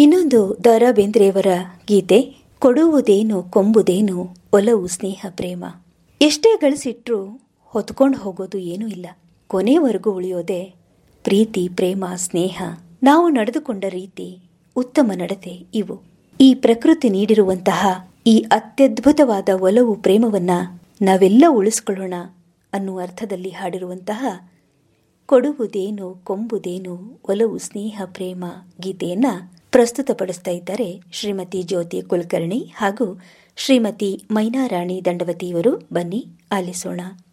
ಇನ್ನೊಂದು ದ ರಾ ಬೇಂದ್ರೆಯವರ ಗೀತೆ ಕೊಡುವುದೇನು ಕೊಂಬುದೇನು ಒಲವು ಸ್ನೇಹ ಪ್ರೇಮ ಎಷ್ಟೇ ಗಳಿಸಿಟ್ರೂ ಹೊತ್ಕೊಂಡು ಹೋಗೋದು ಏನೂ ಇಲ್ಲ ಕೊನೆವರೆಗೂ ಉಳಿಯೋದೇ ಪ್ರೀತಿ ಪ್ರೇಮ ಸ್ನೇಹ ನಾವು ನಡೆದುಕೊಂಡ ರೀತಿ ಉತ್ತಮ ನಡತೆ ಇವು ಈ ಪ್ರಕೃತಿ ನೀಡಿರುವಂತಹ ಈ ಅತ್ಯದ್ಭುತವಾದ ಒಲವು ಪ್ರೇಮವನ್ನ ನಾವೆಲ್ಲ ಉಳಿಸ್ಕೊಳ್ಳೋಣ ಅನ್ನುವ ಅರ್ಥದಲ್ಲಿ ಹಾಡಿರುವಂತಹ ಕೊಡುವುದೇನು ಕೊಂಬುದೇನು ಒಲವು ಸ್ನೇಹ ಪ್ರೇಮ ಗೀತೆಯನ್ನ ಪ್ರಸ್ತುತಪಡಿಸ್ತಾ ಇದ್ದಾರೆ ಶ್ರೀಮತಿ ಜ್ಯೋತಿ ಕುಲಕರ್ಣಿ ಹಾಗೂ ಶ್ರೀಮತಿ ಮೈನಾರಾಣಿ ದಂಡವತಿಯವರು ಬನ್ನಿ ಆಲಿಸೋಣ